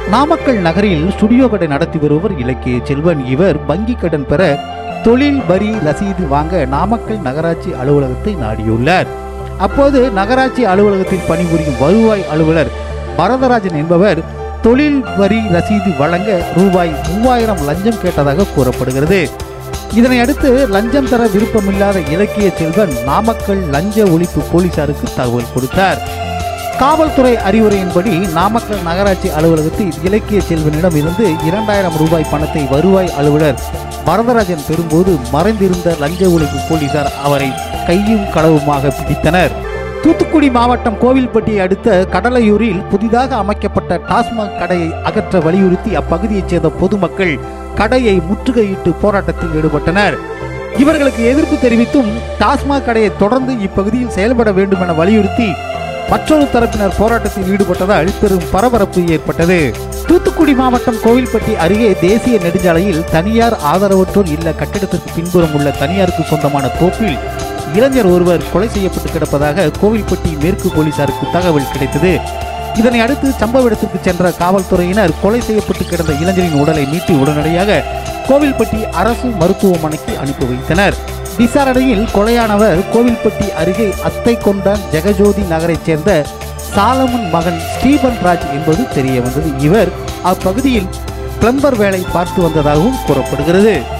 நாமக்கல் நகரில் ஸ்டுடியோ கடை நடத்தி வருபவர் இலக்கிய செல்வன் இவர் வங்கி கடன் பெற தொழில் வரி ரசீது வாங்க நாமக்கல் நகராட்சி அலுவலகத்தை நாடியுள்ளார் அப்போது நகராட்சி அலுவலகத்தில் பணிபுரியும் வருவாய் அலுவலர் வரதராஜன் என்பவர் தொழில் வரி ரசீது வழங்க ரூபாய் மூவாயிரம் லஞ்சம் கேட்டதாக கூறப்படுகிறது இதனை அடுத்து லஞ்சம் தர விருப்பமில்லாத இலக்கிய செல்வன் நாமக்கல் லஞ்ச ஒழிப்பு போலீசாருக்கு தகவல் கொடுத்தார் காவல்துறை அறிவுரையின்படி நாமக்கல் நகராட்சி அலுவலகத்தில் இலக்கிய செல்வனிடம் இருந்து இரண்டாயிரம் ரூபாய் பணத்தை வருவாய் அலுவலர் வரதராஜன் பெறும்போது மறைந்திருந்த லஞ்ச ஒழிப்பு போலீசார் அவரை கையும் களவுமாக பிடித்தனர் தூத்துக்குடி மாவட்டம் கோவில்பட்டியை அடுத்த கடலையூரில் புதிதாக அமைக்கப்பட்ட டாஸ்மாக் கடையை அகற்ற வலியுறுத்தி அப்பகுதியைச் சேர்ந்த பொதுமக்கள் கடையை முற்றுகையிட்டு போராட்டத்தில் ஈடுபட்டனர் இவர்களுக்கு எதிர்ப்பு தெரிவித்தும் டாஸ்மாக் கடையை தொடர்ந்து இப்பகுதியில் செயல்பட வேண்டும் என வலியுறுத்தி மற்றொரு தரப்பினர் போராட்டத்தில் ஈடுபட்டதால் பெரும் பரபரப்பு ஏற்பட்டது தூத்துக்குடி மாவட்டம் கோவில்பட்டி அருகே தேசிய நெடுஞ்சாலையில் தனியார் ஆதரவற்றோர் இல்ல கட்டிடத்திற்கு பின்புறம் உள்ள தனியாருக்கு சொந்தமான தோப்பில் இளைஞர் ஒருவர் கொலை செய்யப்பட்டு கிடப்பதாக கோவில்பட்டி மேற்கு போலீசாருக்கு தகவல் கிடைத்தது இதனை அடுத்து சம்பவ இடத்திற்கு சென்ற காவல்துறையினர் கொலை செய்யப்பட்டு கிடந்த இளைஞரின் உடலை மீட்டு உடனடியாக கோவில்பட்டி அரசு மருத்துவமனைக்கு அனுப்பி வைத்தனர் விசாரணையில் கொலையானவர் கோவில்பட்டி அருகே அத்தை கொண்டான் ஜெகஜோதி நகரைச் சேர்ந்த சாலமன் மகன் ஸ்டீபன் ராஜ் என்பது தெரிய வந்தது இவர் அப்பகுதியில் பிளம்பர் வேலை பார்த்து வந்ததாகவும் கூறப்படுகிறது